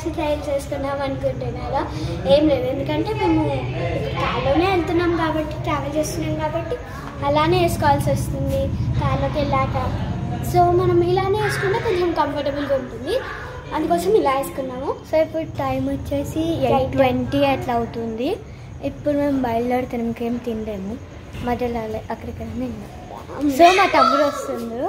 Trials వేసుకున్నాం అనుకుంటున్నారా ఏం లేదు ఎందుకంటే మేము కార్లోనే వెళ్తున్నాం కాబట్టి ట్రావెల్ చేస్తున్నాం కాబట్టి అలానే వేసుకోవాల్సి వస్తుంది కార్లోకి వెళ్ళాక సో మనం ఇలానే వేసుకుంటే కొంచెం కంఫర్టబుల్గా ఉంటుంది అందుకోసం ఇలా వేసుకున్నాము సో ఇప్పుడు టైం వచ్చేసి ఎయిట్ ట్వంటీ అట్లా అవుతుంది ఇప్పుడు మేము బయలుదేరుతున్నాం ఇంకేం తినలేము మధ్యలో అలా అక్కడికి తిన్నాం సో మా తమ్ముడు వస్తుంది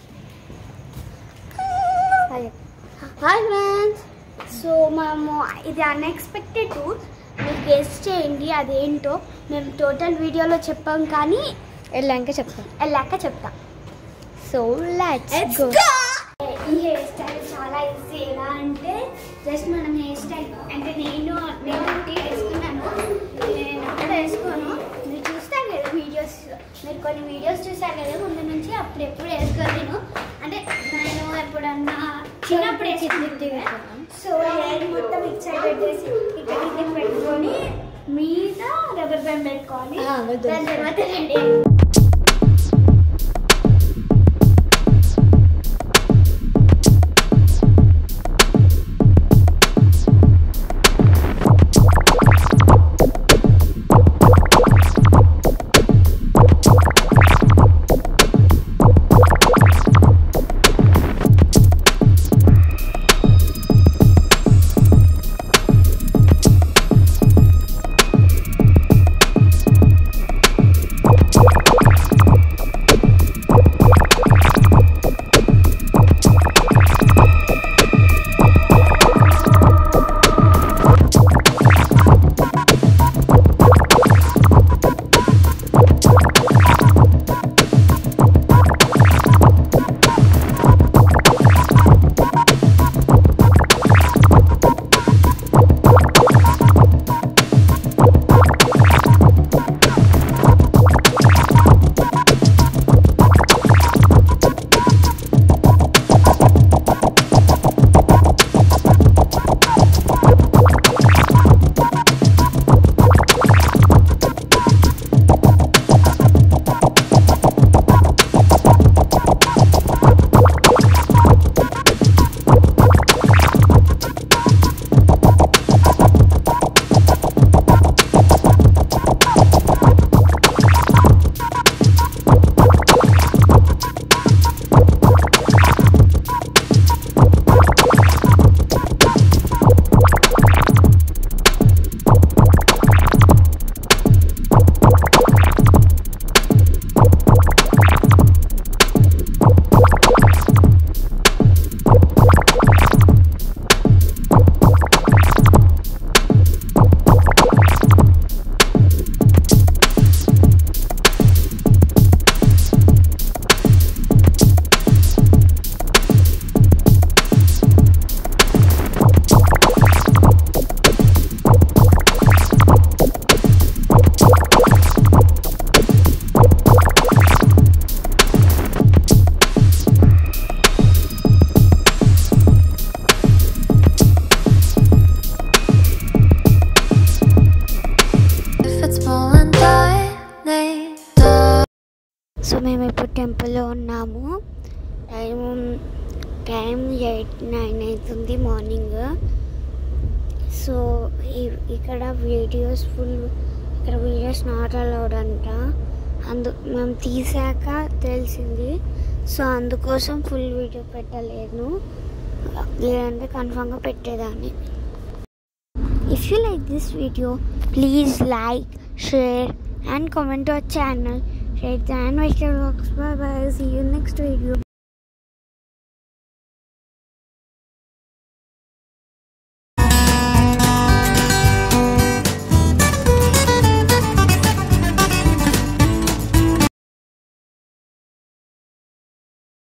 అయ్యో. హాయ్ ఫ్రెండ్స్ సో మనము ఇది అన్ఎక్స్పెక్టెడ్ టూర్ మీరు గెస్ట్ చేయండి అదేంటో మేము టోటల్ వీడియోలో చెప్పాం కానీ వెళ్ళాక చెప్తాం వెళ్ళాక చెప్తాం సో లెట్స్ గో ఈ హెయిర్ స్టైల్ చాలా ఈజీ ఎలా అంటే జస్ట్ మనం హెయిర్ స్టైల్ అంటే నేను నేను ఒకటి వేసుకున్నాను నేను అక్కడ వేసుకోను మీరు చూస్తారు కదా వీడియోస్ మీరు కొన్ని వీడియోస్ చూసారు కదా ముందు నుంచి అప్పుడు ఎప్పుడు వేసుకోలేను అంటే నేను ఎప్పుడన్నా చిన్నప్పుడు వేసుకుంటే సో హెయిర్ మొత్తం ఇట్ సైడ్ పెట్టేసి ఇక్కడ కిందకి పెట్టుకొని మీద రబ్బర్ బ్యాండ్ పెట్టుకోవాలి ఆ, వద్దు. దాని తర్వాత ready If it's falling lightly, so మేము ఇప్పుడు టెంపుల్లో ఉన్నాము టైం టైం ఎయిట్ నైన్ అవుతుంది మార్నింగ్ సో ఈ- ఇక్కడ వీడియోస్ ఫుల్ ఇక్కడ వీడియోస్ నాట్ అలౌడ్ అంట అందు మేము తీసాక తెలిసింది సో అందుకోసం ఫుల్ వీడియో పెట్టలేదు లేదంటే కన్ఫామ్గా పెట్టేదాన్ని If you like this video, please like, share, and comment our channel. Rate and Vishal Bye bye. See you next video.